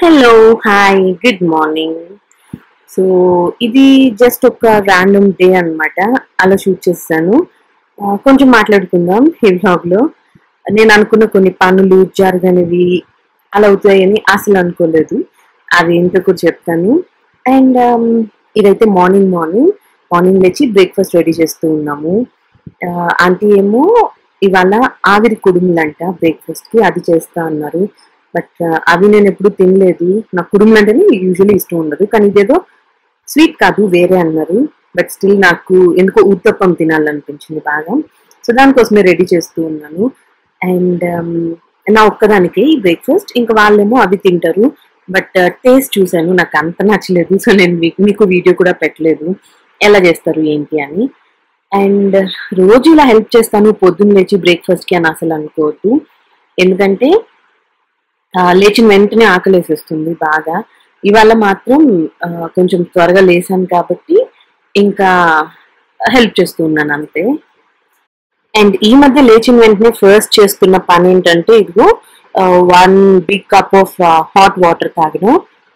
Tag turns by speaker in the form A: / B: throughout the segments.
A: Hello hi good morning so ఇది just ఒక random day అన్నమాట అలా షూట్ చేస్తాను కొంచెం మాట్లాడుకుందాం ఈ vlog లో నేను అనుకున్న కొన్ని పనులు జరగనివి అలా అవుతాయని అసలు అనుకోలేదు అవి ఏంటో కూడా చెప్తాను అండ్ ఇదైతే మార్నింగ్ మార్నింగ్ మార్నింగ్ లేచి బ్రేక్ఫాస్ట్ రెడీ చేస్తూ ఉన్నాము ఆంటీ ఏమో ఇవాళ ఆవిరి కుడుములంట బ్రేక్ఫాస్ట్ కి అది చేస్తా అన్నారు బట్ అవి నేను ఎప్పుడు తినలేదు నాకు కుడుములు అంటేనే యూజువల్లీ ఇష్టం ఉండదు కానీ ఇదేదో స్వీట్ కాదు వేరే అన్నారు బట్ స్టిల్ నాకు ఎందుకో ఉత్తప్పం తినాలనిపించింది బాగా సో దానికోసమే రెడీ చేస్తూ ఉన్నాను అండ్ నా ఒక్కదానికి బ్రేక్ఫాస్ట్ ఇంకా వాళ్ళేమో అవి తింటారు బట్ టేస్ట్ చూశాను నాకు అంత నచ్చలేదు సో నేను మీకు- మీకు వీడియో కూడా పెట్టలేదు ఎలా చేస్తారు ఏంటి అని అండ్ రోజు ఇలా హెల్ప్ చేస్తాను పొద్దున్న లేచి బ్రేక్ఫాస్ట్ కి అని అసలు అనుకోవద్దు ఎందుకంటే ఆ, లేచిన వెంటనే ఆకలేసేస్తుంది బాగా ఇవాళ మాత్రం ఆ, కొంచెం త్వరగా లేసాను కాబట్టి ఇంకా హెల్ప్ చేస్తూ ఉన్నాను అంతే అండ్ ఈ మధ్య లేచిన వెంటనే ఫస్ట్ చేస్తున్న పని ఏంటంటే ఇదిగో one big cup of hot water తాగడం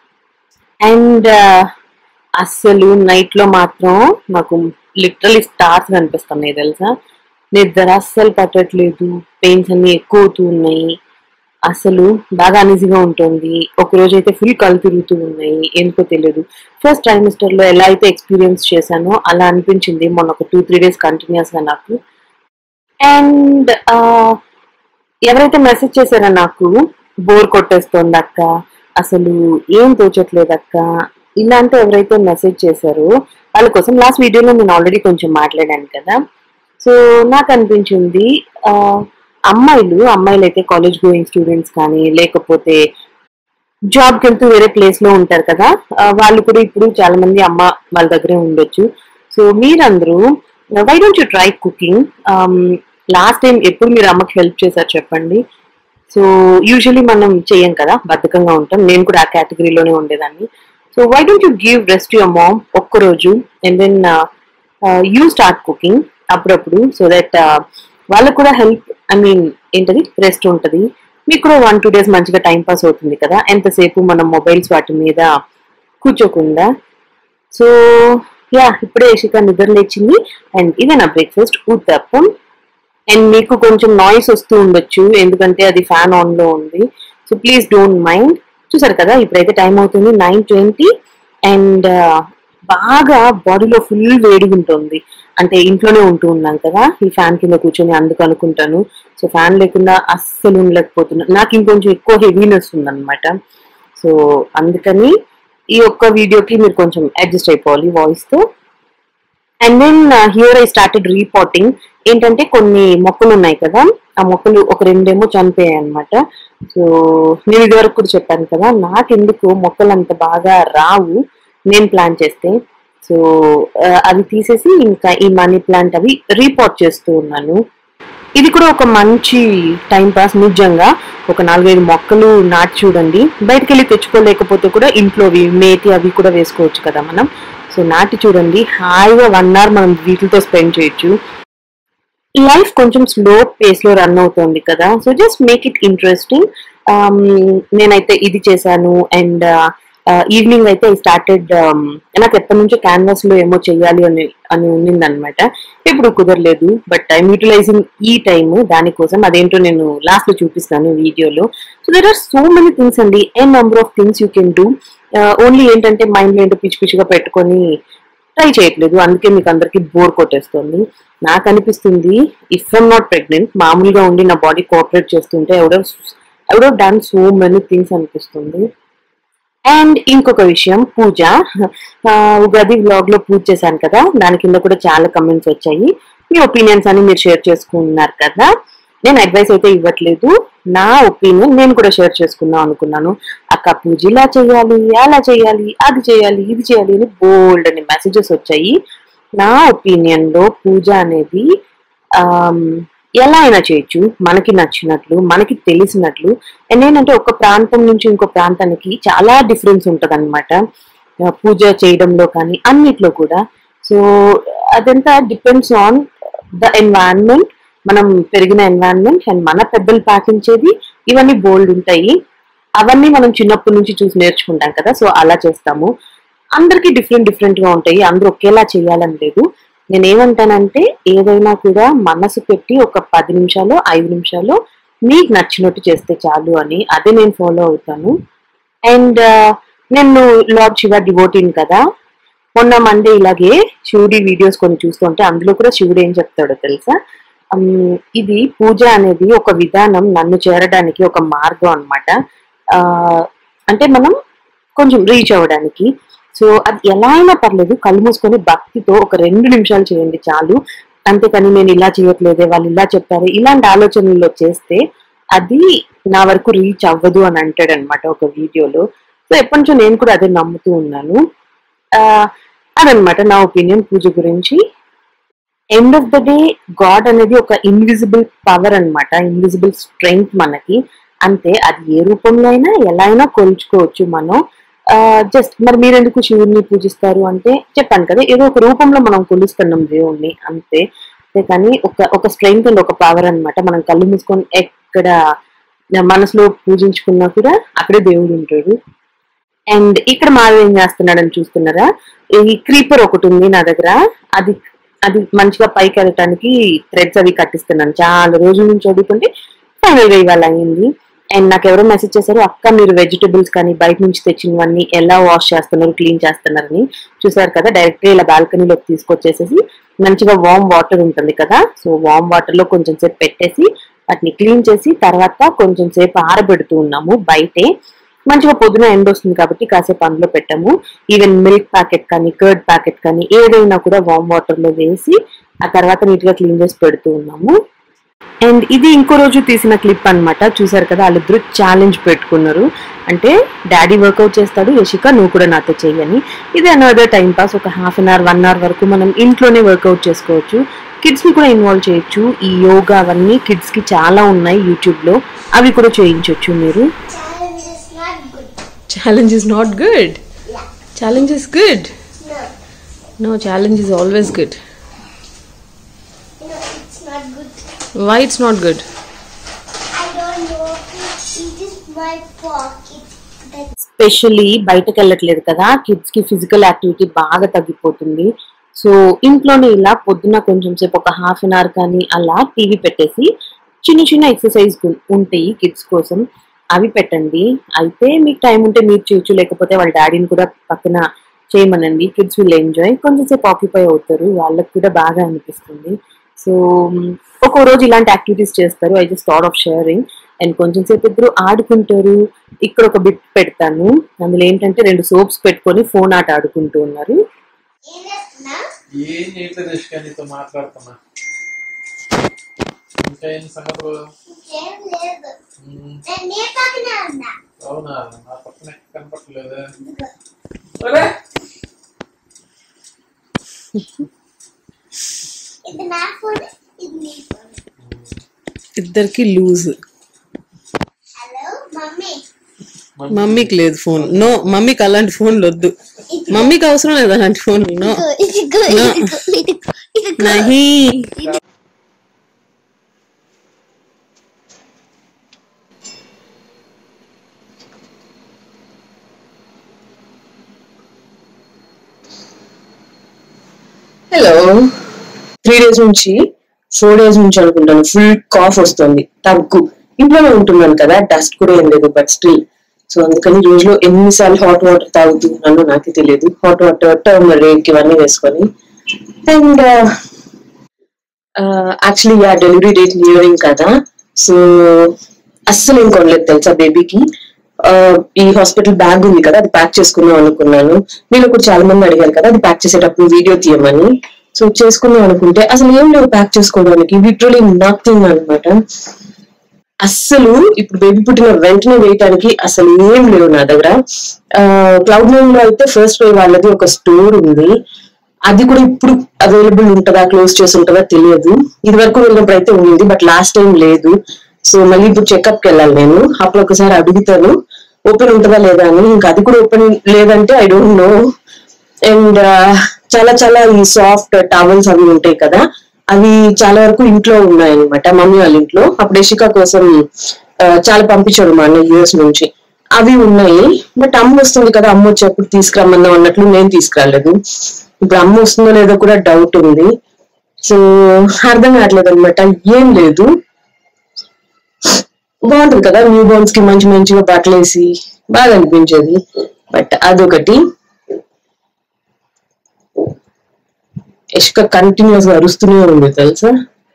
A: అండ్ అస్సలు నైట్ లో మాత్రం నాకు లిటరలీ స్టార్స్ కనిపిస్తున్నాయి తెలుసా నిద్ర అస్సలు పట్టట్లేదు పెయిన్స్ అన్ని ఎక్కువ అవుతూ ఉన్నాయి అసలు బాగా అనీజీగా ఉంటుంది ఒక రోజు అయితే ఫుల్ కళ్ళు తిరుగుతూ ఉన్నాయి ఎందుకో తెలియదు ఫస్ట్ ట్రైమిస్టర్ లో ఎలా అయితే ఎక్స్పీరియన్స్ చేశానో అలా అనిపించింది మొన్న ఒక టూ త్రీ డేస్ కంటిన్యూస్ గా నాకు అండ్ ఎవరైతే మెసేజ్ చేశారో నాకు బోర్ కొట్టేస్తోంది అక్క అసలు ఏం తోచట్లేదు అక్క ఇలాంటి ఎవరైతే మెసేజ్ చేశారో వాళ్ళ కోసం లాస్ట్ వీడియోలో నేను ఆల్రెడీ కొంచెం మాట్లాడాను కదా సో నాకు అనిపించింది ఆ, అమ్మాయిలు అమ్మాయిలు అయితే కాలేజ్ గోయింగ్ స్టూడెంట్స్ కానీ లేకపోతే జాబ్ కి వెళ్తూ వేరే ప్లేస్ లో ఉంటారు కదా ఆ, వాళ్ళు కూడా ఇప్పుడు చాలా మంది అమ్మ వాళ్ళ దగ్గరే ఉండొచ్చు సో మీరందరూ why don't you try cooking last time ఎప్పుడు మీరు అమ్మకి హెల్ప్ చేశారు చెప్పండి సో యూజువలీ మనం చెయ్యం కదా బద్ధకంగా ఉంటాం నేను కూడా ఆ కేటగిరీలోనే ఉండేదాన్ని so why don't you give rest your mom ఒక్కరోజు and then you start cooking అప్పుడప్పుడు సో దట్ వాళ్ళకు కూడా హెల్ప్ ఐ మీన్ ఏంటది రెస్ట్ ఉంటుంది మీకు కూడా వన్ టూ డేస్ మంచిగా టైం పాస్ అవుతుంది కదా ఎంతసేపు మనం మొబైల్స్ వాటి మీద కూర్చోకుండా సో యా ఇప్పుడే యశిక నిద్ర లేచింది అండ్ ఇదే నా బ్రేక్ఫాస్ట్ ఉత్తప్పం అండ్ మీకు కొంచెం నాయిస్ వస్తూ ఉండొచ్చు ఎందుకంటే అది ఫ్యాన్ ఆన్ లో ఉంది సో ప్లీజ్ డోంట్ మైండ్ చూసారు కదా ఇప్పుడైతే టైం అవుతుంది నైన్ ట్వంటీ అండ్ బాగా బాడీలో ఫుల్ వేడి ఉంటుంది అంటే ఇంట్లోనే ఉంటూ ఉన్నాం కదా ఈ ఫ్యాన్ కింద కూర్చొని అందుకు అనుకుంటాను సో ఫ్యాన్ లేకుండా అస్సలు ఉండలేకపోతున్నా నాకు ఇంకొంచెం ఎక్కువ హెవీనెస్ ఉందన్నమాట సో అందుకని ఈ ఒక్క వీడియోకి మీరు కొంచెం అడ్జస్ట్ అయిపోవాలి వాయిస్ తో and then here I started repotting ఏంటంటే కొన్ని మొక్కలు ఉన్నాయి కదా ఆ మొక్కలు ఒక రెండేమో చనిపోయాయి అనమాట సో నేను ఇదివరకు కూడా చెప్పాను కదా నాకెందుకు మొక్కలు అంత బాగా రావు నేను ప్లాన్ చేస్తే సో అవి తీసేసి ఇంకా ఈ మనీ ప్లాంట్ అవి రీపోర్ట్ చేస్తూ ఉన్నాను ఇది కూడా ఒక మంచి టైం పాస్ నిజంగా ఒక నాలుగైదు మొక్కలు నాటి చూడండి బయటకు వెళ్ళి తెచ్చుకోలేకపోతే కూడా ఇంట్లో మేతి అవి కూడా వేసుకోవచ్చు కదా మనం సో నాటి చూడండి హాయిగా వన్ అవర్ మనం వీటితో స్పెండ్ చేయొచ్చు లైఫ్ కొంచెం స్లో పేస్ లో రన్ అవుతుంది కదా so just make it interesting నేనైతే ఇది చేశాను అండ్ ఈవినింగ్ అయితే ఐ స్టార్టెడ్ నాకు ఎప్పటి నుంచో క్యాన్వాస్ లో ఏమో చెయ్యాలి అని అని ఉండింది అనమాట ఇప్పుడు కుదరలేదు బట్ ఐమ్ యూటిలైజింగ్ ఈ టైం దానికోసం అదేంటో నేను లాస్ట్ లో చూపిస్తాను వీడియోలో so there are so many things అండి a number of things you can do only ఏంటంటే మైండ్ ఏంటో పిచ్చి పిచ్చిగా పెట్టుకొని ట్రై చేయట్లేదు అందుకే మీకు అందరికి బోర్ కొట్టేస్తుంది నాకు అనిపిస్తుంది ఇఫ్ ఐమ్ నాట్ ప్రెగ్నెంట్ మామూలుగా ఉండి నా బాడీ కోఆపరేట్ చేస్తుంటే ఎవడో ఎవడో డన్ సో మెనీ థింగ్స్ అనిపిస్తుంది అండ్ ఇంకొక విషయం పూజ ఆ, ఉగాది వ్లాగ్ లో పూజ చేశాను కదా దాని కింద కూడా చాలా కమెంట్స్ వచ్చాయి మీ ఒపీనియన్స్ అని మీరు షేర్ చేసుకున్నారు కదా నేను అడ్వైస్ అయితే ఇవ్వట్లేదు నా ఒపీనియన్ నేను కూడా షేర్ చేసుకుందాం అనుకున్నాను అక్క పూజ ఇలా చేయాలి అలా చేయాలి అది చేయాలి ఇది చేయాలి అని బోల్డ్ అని మెసేజెస్ వచ్చాయి నా ఒపీనియన్ లో పూజ అనేది ఆమ్, ఎలా అయినా చేయొచ్చు మనకి నచ్చినట్లు మనకి తెలిసినట్లు అండ్ ఏంటంటే ఒక ప్రాంతం నుంచి ఇంకో ప్రాంతానికి చాలా డిఫరెన్స్ ఉంటది అనమాట పూజ చేయడంలో కానీ అన్నిట్లో కూడా సో అదంతా డిపెండ్స్ ఆన్ ద ఎన్వైరన్మెంట్ మనం పెరిగిన ఎన్వైరన్మెంట్ అండ్ మన పెద్దలు పాటించేది ఇవన్నీ బోల్డ్ ఉంటాయి అవన్నీ మనం చిన్నప్పటి నుంచి చూసి నేర్చుకుంటాం కదా సో అలా చేస్తాము అందరికి డిఫరెంట్ డిఫరెంట్ గా ఉంటాయి అందరూ ఒకేలా చేయాలని లేదు నేను ఏమంటానంటే ఏదైనా కూడా మనసు పెట్టి ఒక పది నిమిషాలు ఐదు నిమిషాలు మీకు నచ్చినట్టు చేస్తే చాలు అని అదే నేను ఫాలో అవుతాను అండ్ నేను లార్డ్ శివ డివోటీన్ కదా మొన్న మండే ఇలాగే శివుడి వీడియోస్ కొన్ని చూస్తుంటే అందులో కూడా శివుడు ఏం చెప్తాడో తెలుసా ఉమ్, ఇది పూజ అనేది ఒక విధానం నన్ను చేరడానికి ఒక మార్గం అన్నమాట ఆ అంటే మనం కొంచెం రీచ్ అవ్వడానికి సో అది ఎలా అయినా పర్లేదు కళ్ళు మూసుకొని భక్తితో ఒక రెండు నిమిషాలు చేయండి చాలు అంతేకాని నేను ఇలా చేయట్లేదే వాళ్ళు ఇలా చెప్పారు ఇలాంటి ఆలోచనల్లో చేస్తే అది నా వరకు రీచ్ అవ్వదు అని అంటాడు అనమాట ఒక వీడియోలో సో ఎప్పటి నుంచో నేను కూడా అదే నమ్ముతూ ఉన్నాను ఆ, అదనమాట నా ఒపీనియన్ పూజ గురించి end of the day god అనేది ఒక ఇన్విజిబుల్ పవర్ అన్నమాట ఇన్విజిబుల్ స్ట్రెంగ్త్ మనకి అంతే అది ఏ రూపంలో అయినా ఎలా అయినా కొలుచుకోవచ్చు మనం జస్ట్ మరి మీరు ఎందుకు శివుడిని పూజిస్తారు అంటే చెప్పాను కదా ఏదో ఒక రూపంలో మనం కొలుస్తున్నాం దేవుణ్ణి అంతే అంతే కానీ ఒక ఒక స్ట్రెంగ్త్ అండ్ ఒక పవర్ అన్నమాట మనం కళ్ళు మూసుకొని ఎక్కడ మనసులో పూజించుకున్నా కూడా అక్కడే దేవుడు ఉంటాడు అండ్ ఇక్కడ మాధవ్ ఏం చేస్తున్నాడని చూస్తున్నారా ఈ క్రీపర్ ఒకటి ఉంది నా దగ్గర అది అది మంచిగా పైకి వెళ్ళటానికి థ్రెడ్స్ అవి కట్టిస్తున్నాను చాలా రోజుల నుంచి చదువుకుంటే ఫైనల్ గా ఇవాళ అయింది అండ్ నాకు ఎవరో మెసేజ్ చేశారు అక్క మీరు వెజిటబుల్స్ కానీ బయట నుంచి తెచ్చినవన్నీ ఎలా వాష్ చేస్తున్నారు క్లీన్ చేస్తున్నారని చూసారు కదా డైరెక్ట్ గా ఇలా బాల్కనీలోకి తీసుకొచ్చేసేసి మంచిగా వామ్ వాటర్ ఉంటుంది కదా సో వామ్ వాటర్ లో కొంచెం సేపు పెట్టేసి వాటిని క్లీన్ చేసి తర్వాత కొంచెం సేపు ఆరబెడుతూ ఉన్నాము బయటే మంచిగా పొద్దున ఎండ వస్తుంది కాబట్టి కాసేపు అందులో పెట్టాము ఈవెన్ మిల్క్ ప్యాకెట్ కానీ కర్డ్ ప్యాకెట్ కానీ ఏదైనా కూడా వామ్ వాటర్ లో వేసి ఆ తర్వాత నీట్ గా క్లీన్ చేసి పెడుతూ ఉన్నాము అండ్ ఇది ఇంకో రోజు తీసిన క్లిప్ అన్నమాట చూసారు కదా వాళ్ళిద్దరు ఛాలెంజ్ పెట్టుకున్నారు అంటే డాడీ వర్కౌట్ చేస్తాడు యశిక నువ్వు కూడా నాతో చెయ్యని ఇది అనదర్ టైం పాస్ ఒక half an hour one hour వరకు మనం ఇంట్లోనే వర్కౌట్ చేసుకోవచ్చు కిడ్స్ ని కూడా ఇన్వాల్వ్ చేయొచ్చు ఈ యోగా అవన్నీ కిడ్స్ కి చాలా ఉన్నాయి యూట్యూబ్ లో అవి కూడా చేయించవచ్చు మీరు
B: Challenge is not good.
C: Challenge is not good.
B: Yeah. Challenge is good.
C: No,
B: No, challenge is always good.
C: no, it's not good.
B: Why it's not good?
C: I don't know. It is my pocket. That's
A: specially బయటకు వెళ్ళట్లేదు కదా kids కి physical activity బాగా తగ్గిపోతుంది so ఇంట్లోనే ఇలా పొద్దున కొంచెం సేపు ఒక హాఫ్ అన్ అవర్ కానీ అలా టీవీ పెట్టేసి చిన్న చిన్న ఎక్సర్సైజ్ ఉంటాయి కిడ్స్ కోసం అవి పెట్టండి అయితే మీకు టైం ఉంటే మీరు చేయొచ్చు లేకపోతే వాళ్ళ డాడీని కూడా పక్కన చేయమనండి కిడ్స్ విల్ ఎంజాయ్ కొంచెం సేపు ఆక్యుపై అవుతారు వాళ్ళకి కూడా బాగా అనిపిస్తుంది సో ఒక్కో రోజు ఇలాంటి యాక్టివిటీస్ చేస్తారు I just thought of sharing and కొంచెం సేపు ఇద్దరు ఆడుకుంటారు ఇక్కడ ఒక బిట్ పెడతాను అందులో ఏంటంటే రెండు సోప్స్ పెట్టుకొని ఫోన్ ఆట ఆడుకుంటూ ఉన్నారు
C: ఏం చేస్తున్నా
D: ఏం చేయట్లేదు రిషిక నీతో మాట్లాడుతున్నా ఇంకా ఏం సంగతులు
C: ఇంకేం లేదు
D: ఉమ్,
C: నేను నీ పక్కనే ఉన్నా
D: అవునా నా పక్కన ఎక్కడ కనపట్లేదు
C: ఇదిగో.
D: ఒరే!
C: ఇది నా ఫోన్ ఇది నీ ఫోన్
B: ఇద్దరికి లూజ్
C: హలో మమ్మీ
B: మమ్మీకి లేదు ఫోన్ నో మమ్మీకి అలాంటి ఫోన్లు వద్దు మమ్మీకి అవసరం లేదు అలాంటి ఫోన్ నో
C: ఇదిగో
B: No.
C: ఇదిగో ఇదిగో ఇదిగో
B: నహీ
E: హలో త్రీ డేస్ నుంచి ఫోర్ డేస్ నుంచి అనుకుంటాను ఫుల్ కాఫ్ వస్తుంది తగ్గు ఇంట్లోనే ఉంటున్నాను కదా డస్ట్ కూడా ఏం లేదు బట్ స్టిల్ సో అందుకని రోజులో ఎన్నిసార్లు హాట్ వాటర్ తాగుతున్నానో నాకే తెలియదు హాట్ వాటర్ టర్మరిక్ ఇవన్నీ వేసుకొని and actually yeah delivery date nearing కదా సో అస్సలు ఏం కొనలేదు తెలుసా బేబీకి ఈ హాస్పిటల్ బ్యాగ్ ఉంది కదా అది ప్యాక్ చేసుకుందాం అనుకున్నాను మీరు కూడా చాలా మంది అడిగారు కదా అది ప్యాక్ చేసేటప్పుడు వీడియో తీయమని సో చేసుకుందాం అనుకుంటే అసలు ఏం లేవు ప్యాక్ చేసుకోవడానికి లిటరలీ నథింగ్ అన్నమాట అస్సలు ఇప్పుడు బేబీ పుట్టిన వెంటనే వేయటానికి అసలు ఏం లేవు నా దగ్గర క్లౌడ్ నైన్ లో అయితే ఫస్ట్ వే వాళ్ళది ఒక స్టోర్ ఉంది అది కూడా ఇప్పుడు అవైలబుల్ ఉంటుందా క్లోజ్ చేసి ఉంటుందా తెలియదు ఇది వరకు వెళ్ళినప్పుడు అయితే ఉంది బట్ లాస్ట్ టైం లేదు సో మళ్ళీ ఇప్పుడు చెకప్ కి వెళ్ళాలి నేను అప్పుడు ఒకసారి అడుగుతాను ఓపెన్ ఉంటుందా లేదా అని ఇంకా అది కూడా ఓపెన్ లేదంటే ఐ డోంట్ నో అండ్ చాలా చాలా ఈ సాఫ్ట్ టవల్స్ అవి ఉంటాయి కదా అవి చాలా వరకు ఇంట్లో ఉన్నాయి అనమాట మమ్మీ వాళ్ళ ఇంట్లో అప్పుడు యశిక కోసం ఆ, చాలా పంపించాడు మా అన్న యూఎస్ నుంచి అవి ఉన్నాయి బట్ అమ్మ వస్తుంది కదా అమ్మ వచ్చేప్పుడు తీసుకురమ్మన్నాం అన్నట్లు నేను తీసుకురాలేదు ఇప్పుడు అమ్మ వస్తుందో లేదో కూడా డౌట్ ఉంది సో అర్థం కావట్లేదు అనమాట ఏం లేదు బాగుంటుంది కదా న్యూ బోర్న్స్ కి మంచి మంచిగా బట్టలు వేసి బాగా అనిపించేది బట్ అదొకటి ఇష్క కంటిన్యూస్ గా అరుస్తూనే ఉంది తెలుసా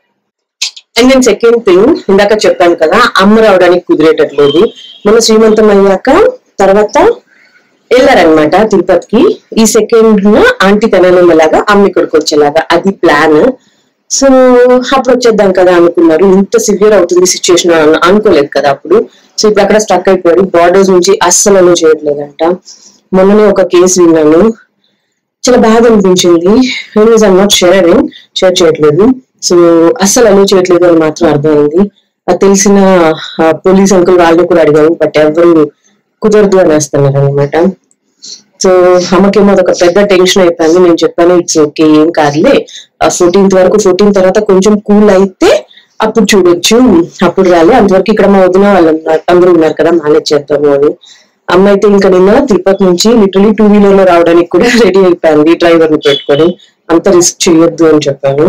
E: అండ్ నేను సెకండ్ థింగ్ ఇందాక చెప్పాను కదా అమ్మ రావడానికి కుదిరేటట్లేదు మన శ్రీమంతం అయ్యాక తర్వాత వెళ్ళారనమాట తిరుపతికి ఈ సెకండ్ ఆంటీ తనలాగా అమ్మ ఇక్కడికి వచ్చేలాగా అది ప్లాన్ సో అప్పుడు వచ్చేద్దాం కదా అనుకున్నారు ఇంత సివియర్ అవుతుంది సిచ్యుయేషన్ అనుకోలేదు కదా అప్పుడు సో ఇప్పుడు అక్కడ స్టక్ అయిపోయారు బార్డర్స్ నుంచి అస్సలు అలో చేయట్లేదంట మొన్ననే ఒక కేసు విన్నాను చాలా బాగా అనిపించింది ఐమ్ నాట్ షేరింగ్ షేర్ చేయట్లేదు సో అస్సలు అలో చేయట్లేదు అని మాత్రం అర్థమైంది అది తెలిసిన పోలీస్ అంకుల్ వాళ్ళు కూడా అడిగారు బట్ ఎవరు కుదరదు అని వేస్తున్నారు అనమాట సో అమ్మకేమో అదొక పెద్ద టెన్షన్ అయిపోయింది నేను చెప్పాను ఇట్స్ ఓకే ఏం కాదులే ఫోర్టీన్త్ వరకు ఫోర్టీన్ తర్వాత కొంచెం కూల్ అయితే అప్పుడు చూడొచ్చు అప్పుడు రాలే అంతవరకు ఇక్కడ మా వదిన వాళ్ళు ఉన్నారు అందరూ ఉన్నారు కదా మేనేజ్ చేద్దాము అని అమ్మ అయితే ఇంకా నిన్న తిరుపతి నుంచి లిటరలీ టూ వీలర్ లో రావడానికి కూడా రెడీ అయిపోయింది డ్రైవర్ ని పెట్టుకొని అంత రిస్క్ చేయొద్దు అని చెప్పాను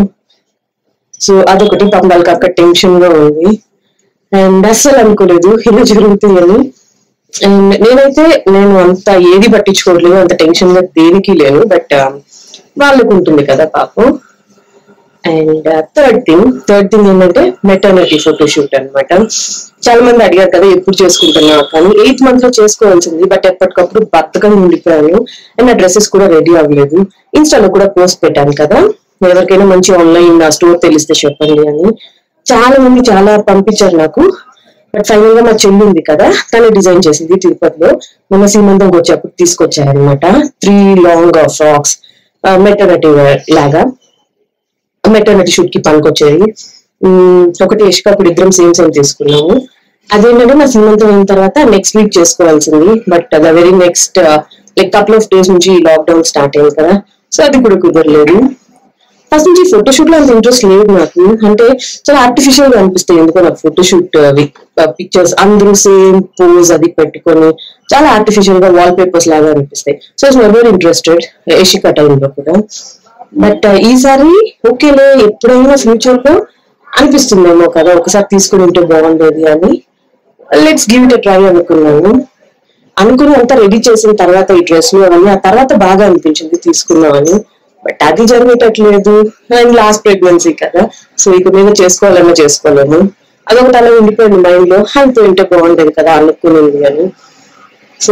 E: సో అదొకటి పాపం వాళ్ళకి అక్కడ టెన్షన్ గా ఉంది అండ్ అస్సలు అనుకోలేదు ఇలా జరుగుతుంది అని అండ్ నేనైతే నేను అంత ఏది పట్టించుకోవట్లేదు అంత టెన్షన్ గా దేనికి లేను బట్ వాళ్ళకు ఉంటుంది కదా పాపం and third thing third thing ఏంటంటే మెటర్నిటీ ఫోటోషూట్ అన్నమాట చాలా మంది అడిగారు కదా ఎప్పుడు చేసుకుంటున్నావు కానీ ఎయిత్ మంత్ లో చేసుకోవాల్సింది బట్ ఎప్పటికప్పుడు బద్దకం ఉండిపోయాను అండ్ నా డ్రెస్సెస్ కూడా రెడీ అవ్వలేదు ఇన్స్టాలో కూడా పోస్ట్ పెట్టాను కదా ఎవరికైనా మంచి ఆన్లైన్ స్టోర్ తెలిస్తే చెప్పండి అని చాలా మంది చాలా పంపించారు నాకు బట్ ఫైనల్ గా మా చెల్లి ఉంది కదా తను డిజైన్ చేసింది తిరుపతిలో మొన్న సీమంతంకి వచ్చేప్పుడు తీసుకొచ్చారనమాట త్రీ లాంగ్ ఫ్రాక్స్ మెటర్నిటీ లాగా మెటర్నిటీ షూట్ కి పనికొచ్చేది ఉమ్, ఒకటి ఇష్క అప్పుడు ఇద్దరం సేమ్ సేమ్ తీసుకున్నాము అదేంటంటే నా సీమంతం అయిన తర్వాత నెక్స్ట్ వీక్ చేసుకోవాల్సింది but the very next like couple of days నుంచి లాక్డౌన్ స్టార్ట్ అయింది కదా సో అది కూడా కుదరలేదు ఫస్ట్ నుంచి ఫోటోషూట్ లో అంత ఇంట్రెస్ట్ లేదు నాకు అంటే చాలా ఆర్టిఫిషియల్ గా అనిపిస్తాయి ఎందుకో నాకు ఫోటోషూట్ అవి పిక్చర్స్ అందరూ సేమ్ పోజ్ అది పెట్టుకొని చాలా ఆర్టిఫిషియల్ గా వాల్ పేపర్స్ లాగా అనిపిస్తాయి so it's never interested Yashika time లో కూడా బట్ ఈసారి ఓకేలే ఎప్పుడైనా ఫ్యూచర్ లో అనిపిస్తుందేమో కదా ఒకసారి తీసుకుని ఉంటే బాగుండేది అని లెట్స్ గివ్ ఇట్ ట్రై అనుకున్నాను అనుకుని అంతా రెడీ చేసిన తర్వాత ఈ డ్రెస్ అవన్నీ ఆ తర్వాత బాగా అనిపించింది తీసుకున్నామని బట్ అది జరిగేటట్లేదు అండ్ లాస్ట్ ప్రెగ్నెన్సీ కదా సో ఇక మీద చేసుకోవాలన్నా చేసుకోలేము అదొకటి అలా ఉండిపోయింది మైండ్ లో ఆయనతో ఉంటే బాగుండేది కదా అనుకునేది అని సో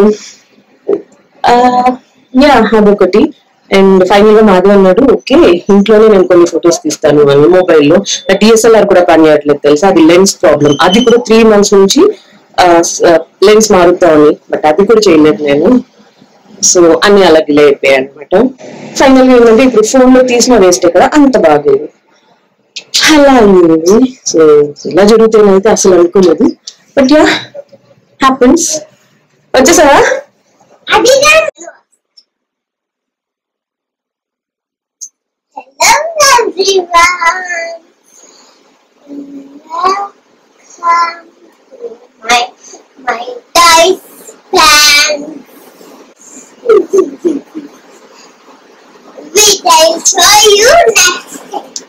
E: యా అదొకటి అండ్ ఫైనల్ గా మాధవ్ అన్నాడు ఓకే ఇంట్లోనే నేను కొన్ని ఫొటోస్ తీస్తాను అని మొబైల్ లో డిఎస్ఎల్ఆర్ కూడా పనిచేయట్లేదు తెలుసా అది లెన్స్ ప్రాబ్లం అది కూడా త్రీ మంత్స్ నుంచి లెన్స్ మారుతామని బట్ అది కూడా చేయలేదు నేను సో అన్ని అలా డిలే అయిపోయాయి అనమాట ఫైనల్ గా ఏంటంటే ఇప్పుడు ఫోన్ లో తీసిన వేస్టే కదా అంత బాగలేదు అలా అయింది సో ఇలా జరుగుతుందైతే అసలు అనుకోలేదు బట్ యా హ్యాపన్స్ వచ్చేసావా
C: Hello everyone. Welcome to my my dice plan. we will show you next.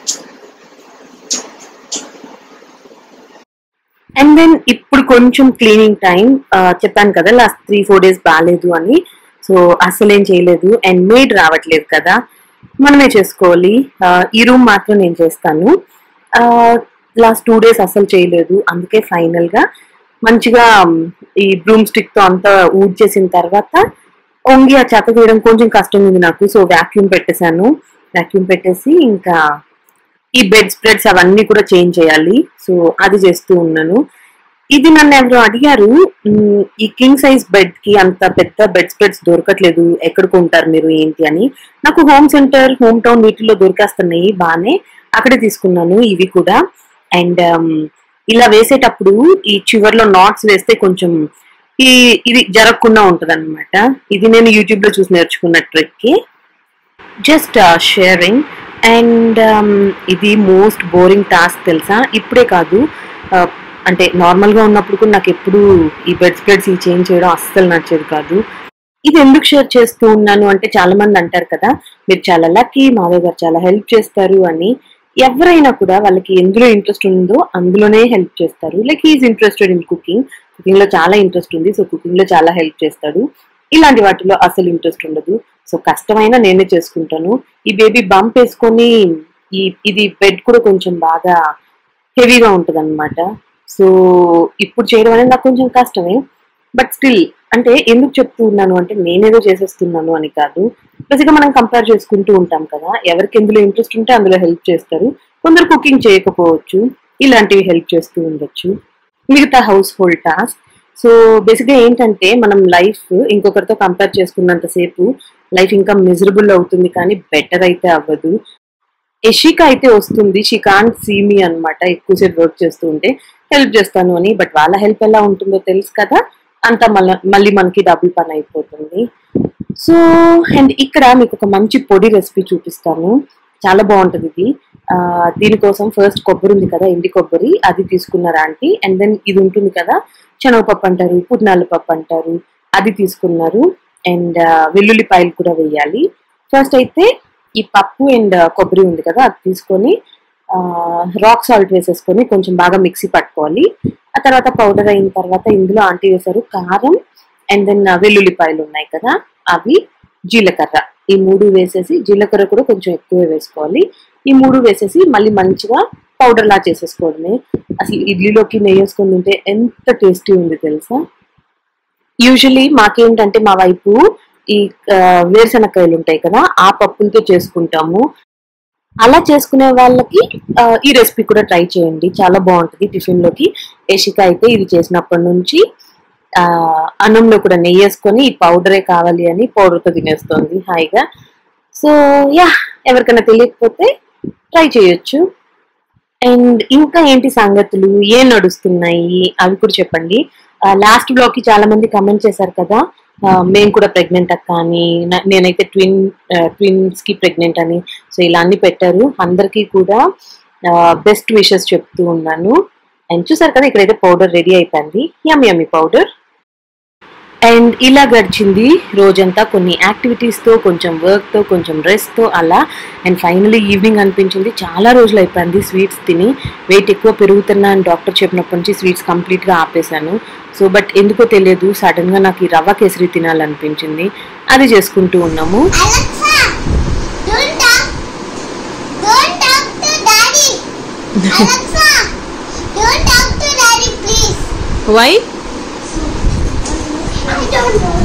A: And then ఇప్పుడు కొంచెం క్లీనింగ్ టైం చెప్పాను కదా లాస్ట్ త్రీ ఫోర్ డేస్ బాగాలేదు అని సో అసలేం చేయలేదు అండ్ మేడ్ రావట్లేదు కదా మనమే చేసుకోవాలి ఆ, ఈ రూమ్ మాత్రం నేను చేస్తాను లాస్ట్ టూ డేస్ అసలు చేయలేదు అందుకే ఫైనల్ గా మంచిగా మ్, ఈ బ్రూమ్ స్టిక్ తో అంతా ఊడ్ చేసిన తర్వాత only ఆ చెత్త తీయడం కొంచెం కష్టం ఉంది నాకు సో వాక్యూమ్ పెట్టేశాను వాక్యూమ్ పెట్టేసి ఇంకా ఈ బెడ్ స్ప్రెడ్స్ అవన్నీ కూడా చేంజ్ చేయాలి సో అది చేస్తూ ఉన్నాను ఇది నన్ను ఎవరో అడిగారు "మ్, ఈ కింగ్ సైజ్ బెడ్ కి అంత పెద్ద బెడ్ స్ప్రెడ్స్ దొరకట్లేదు ఎక్కడ కొంటారు మీరు ఏంటి అని నాకు హోమ్ సెంటర్ హోమ్ టౌన్ వీటిలో దొరికేస్తున్నాయి బాగానే అక్కడే తీసుకున్నాను ఇవి కూడా అండ్ ఇలా వేసేటప్పుడు ఈ చివర్లో నాట్స్ వేస్తే కొంచెం ఈ ఇది జరగకుండా ఉంటది ఇది నేను యూట్యూబ్ లో చూసి నేర్చుకున్న ట్రిక్ జస్ట్ షేరింగ్ అండ్ ఇది మోస్ట్ బోరింగ్ టాస్క్ తెలుసా ఇప్పుడే కాదు అంటే నార్మల్ గా ఉన్నప్పుడు కూడా నాకు ఎప్పుడు ఈ బెడ్ స్ప్రెడ్స్ ఈ చేంజ్ చేయడం అస్సలు నచ్చేది కాదు ఇది ఎందుకు షేర్ చేస్తూ ఉన్నాను అంటే చాలా మంది అంటారు కదా మీరు చాలా లక్కీ మాధవ్ గారు చాలా హెల్ప్ చేస్తారు అని ఎవరైనా కూడా వాళ్ళకి ఎందులో ఇంట్రెస్ట్ ఉందో అందులోనే హెల్ప్ చేస్తారు like is interested in cooking cooking లో చాలా ఇంట్రెస్ట్ ఉంది సో కుకింగ్ లో చాలా హెల్ప్ చేస్తాడు ఇలాంటి వాటిలో అసలు ఇంట్రెస్ట్ ఉండదు సో కష్టమైనా నేనే చేసుకుంటాను ఈ బేబీ బంప్ వేసుకొని ఈ ఇది బెడ్ కూడా కొంచెం బాగా హెవీగా ఉంటుంది అనమాట సో ఇప్పుడు చేయడం అనేది నాకు కొంచెం కష్టమే బట్ స్టిల్ అంటే ఎందుకు చెప్తూ ఉన్నాను అంటే నేనేదో చేసేస్తున్నాను అని కాదు బేసిక్గా మనం కంపేర్ చేసుకుంటూ ఉంటాం కదా ఎవరికి ఎందులో ఇంట్రెస్ట్ ఉంటే అందులో హెల్ప్ చేస్తారు కొందరు కుకింగ్ చేయకపోవచ్చు ఇలాంటివి హెల్ప్ చేస్తూ ఉండొచ్చు మిగతా హౌస్ హోల్డ్ టాస్క్ సో బేసిక్గా ఏంటంటే మనం లైఫ్ ఇంకొకరితో కంపేర్ చేసుకున్నంతసేపు లైఫ్ ఇంకా మిజరబుల్ అవుతుంది కానీ బెటర్ అయితే అవ్వదు యషిక అయితే వస్తుంది షీ కాంట్ సీ మీ అనమాట ఎక్కువసేపు వర్క్ చేస్తూ ఉంటే హెల్ప్ చేస్తాను అని బట్ వాళ్ళ హెల్ప్ ఎలా ఉంటుందో తెలుసు కదా అంతా మళ్ళీ మళ్ళీ మనకి డబుల్ పని అయిపోతుంది సో అండ్ ఇక్కడ మీకు ఒక మంచి పొడి రెసిపీ చూపిస్తాను చాలా బాగుంటుంది ఇది ఆ, దీనికోసం ఫస్ట్ కొబ్బరి ఉంది కదా ఎండి కొబ్బరి అది తీసుకున్నారు ఆంటీ అండ్ దెన్ ఇది ఉంటుంది కదా శనగపప్పు అంటారు పుట్నాల పప్పు అంటారు అది తీసుకున్నారు అండ్ వెల్లుల్లిపాయలు కూడా వేయాలి ఫస్ట్ అయితే ఈ పప్పు అండ్ కొబ్బరి ఉంది కదా అది తీసుకొని రాక్ సాల్ట్ వేసేసుకొని కొంచెం బాగా మిక్సీ పట్టుకోవాలి ఆ తర్వాత పౌడర్ అయిన తర్వాత ఇందులో ఆంటీ వేశారు కారం అండ్ దెన్ వెల్లుల్లిపాయలు ఉన్నాయి కదా అవి జీలకర్ర ఈ మూడు వేసేసి జీలకర్ర కూడా కొంచెం ఎక్కువ వేసుకోవాలి ఈ మూడు వేసేసి మళ్ళీ మంచిగా పౌడర్ లా చేసేసుకోవడమే అసలు ఇడ్లీలోకి నెయ్యి వేసుకొని తింటే ఎంత టేస్టీ ఉంది తెలుసా యూజువలీ మాకేంటంటే మా వైపు ఈ ఆ, వేరుశనక్కాయలు ఉంటాయి కదా ఆ పప్పులతో చేసుకుంటాము అలా చేసుకునే వాళ్ళకి ఆ, ఈ రెసిపీ కూడా ట్రై చేయండి చాలా బాగుంటుంది టిఫిన్ లోకి ఏషిక అయితే ఇది చేసినప్పటి నుంచి ఆ అన్నంలో కూడా నెయ్యి వేసుకొని ఈ పౌడరే కావాలి అని పౌడర్ తో తినేస్తుంది హాయిగా సో యా ఎవరికైనా తెలియకపోతే ట్రై చేయొచ్చు అండ్ ఇంకా ఏంటి సంగతులు ఏం నడుస్తున్నాయి అవి కూడా చెప్పండి లాస్ట్ బ్లాగ్ కి చాలా మంది కమెంట్ చేశారు కదా ఆ, మేము కూడా ప్రెగ్నెంట్ అక్క అని నా- నేనైతే ట్విన్ ట్విన్స్ కి ప్రెగ్నెంట్ అని సో ఇలా అన్ని పెట్టారు అందరికీ కూడా బెస్ట్ విషెస్ చెప్తూ ఉన్నాను అండ్ చూసారు కదా ఇక్కడైతే పౌడర్ రెడీ అయిపోయింది యమ్ యమ్మి పౌడర్ అండ్ ఇలా గడిచింది రోజంతా కొన్ని యాక్టివిటీస్ తో కొంచెం వర్క్ తో కొంచెం రెస్ట్ తో అలా అండ్ ఫైనలీ ఈవినింగ్ అనిపించింది చాలా రోజులు అయిపోయింది స్వీట్స్ తిని వెయిట్ ఎక్కువ పెరుగుతున్నా అని డాక్టర్ చెప్పినప్పటి నుంచి స్వీట్స్ కంప్లీట్ గా ఆపేశాను సో బట్ ఎందుకో తెలియదు సడన్ గా నాకు ఈ రవ్వ కేసరి తినాలనిపించింది అది చేసుకుంటూ ఉన్నాము
C: Alexa, don't talk to daddy. Alexa, don't talk to daddy, please.
B: Why
C: I don't know.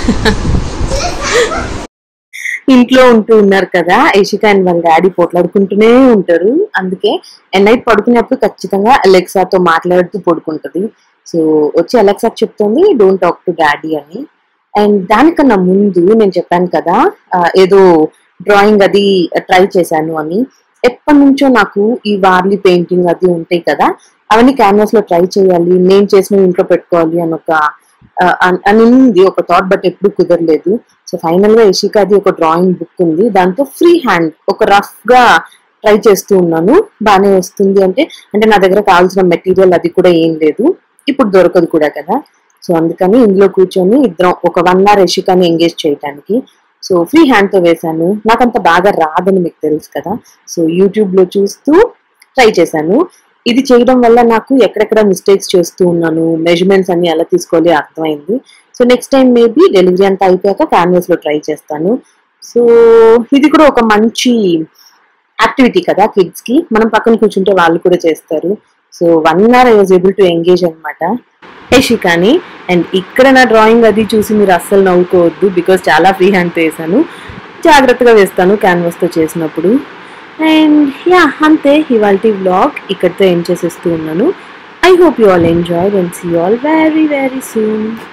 A: ఇంట్లో ఉంటూ ఉన్నారు కదా యశిక అండ్ వాళ్ళ డాడీ పోట్లాడుకుంటూనే ఉంటారు అందుకే అండ్ నైట్ పడుకునేప్పుడు ఖచ్చితంగా అలెక్సాతో మాట్లాడుతూ పడుకుంటది సో వచ్చి అలెక్సా చెప్తుంది డోంట్ టాక్ టు డాడీ అని అండ్ దానికన్నా ముందు నేను చెప్పాను కదా ఆ, ఏదో డ్రాయింగ్ అది ట్రై చేశాను అని ఎప్పటి నుంచో నాకు ఈ వార్లీ పెయింటింగ్ అది ఉంటాయి కదా అవన్నీ క్యాన్వాస్ లో ట్రై చేయాలి నేను చేసిన ఇంట్లో పెట్టుకోవాలి అని ఒక ఆ, అన్- అని ఉంది ఒక థాట్ బట్ ఎప్పుడు కుదరలేదు సో ఫైనల్ గా ఇషికాది ఒక డ్రాయింగ్ బుక్ ఉంది దాంతో ఫ్రీ హ్యాండ్ ఒక రఫ్ గా ట్రై చేస్తూ ఉన్నాను బాగానే వస్తుంది అంటే అంటే నా దగ్గర కావాల్సిన మెటీరియల్ అది కూడా ఏం లేదు ఇప్పుడు దొరకదు కూడా కదా సో అందుకని ఇందులో కూర్చొని ఇద్దరం ఒక వన్ అవర్ యశికాని ఎంగేజ్ చేయడానికి సో ఫ్రీ హ్యాండ్ తో వేశాను నాకు అంత బాగా రాదని మీకు తెలుసు కదా సో యూట్యూబ్ లో చూస్తూ ట్రై చేశాను ఇది చేయడం వల్ల నాకు ఎక్కడెక్కడ మిస్టేక్స్ చేస్తూ ఉన్నాను మెజర్మెంట్స్ అన్ని ఎలా తీసుకోవాలి అర్థమైంది so next time maybe delivery అంతా అయిపోయాక క్యాన్వాస్ లో ట్రై చేస్తాను సో ఇది కూడా ఒక మంచి యాక్టివిటీ కదా కిడ్స్ కి మనం పక్కన కూర్చుంటే వాళ్ళు కూడా చేస్తారు so one hour I was able to engage అనమాట యషికాని అండ్ ఇక్కడ నా డ్రాయింగ్ అది చూసి మీరు అస్సలు నవ్వుకోవద్దు బికాస్ చాలా ఫ్రీ హ్యాండ్ వేసాను జాగ్రత్తగా వేస్తాను canvas తో చేసినప్పుడు అండ్ యా అంతే ఇవాళ వ్లాగ్ ఇక్కడితో ఏం చేసేస్తూ ఉన్నాను I hope you all enjoy and see all very very soon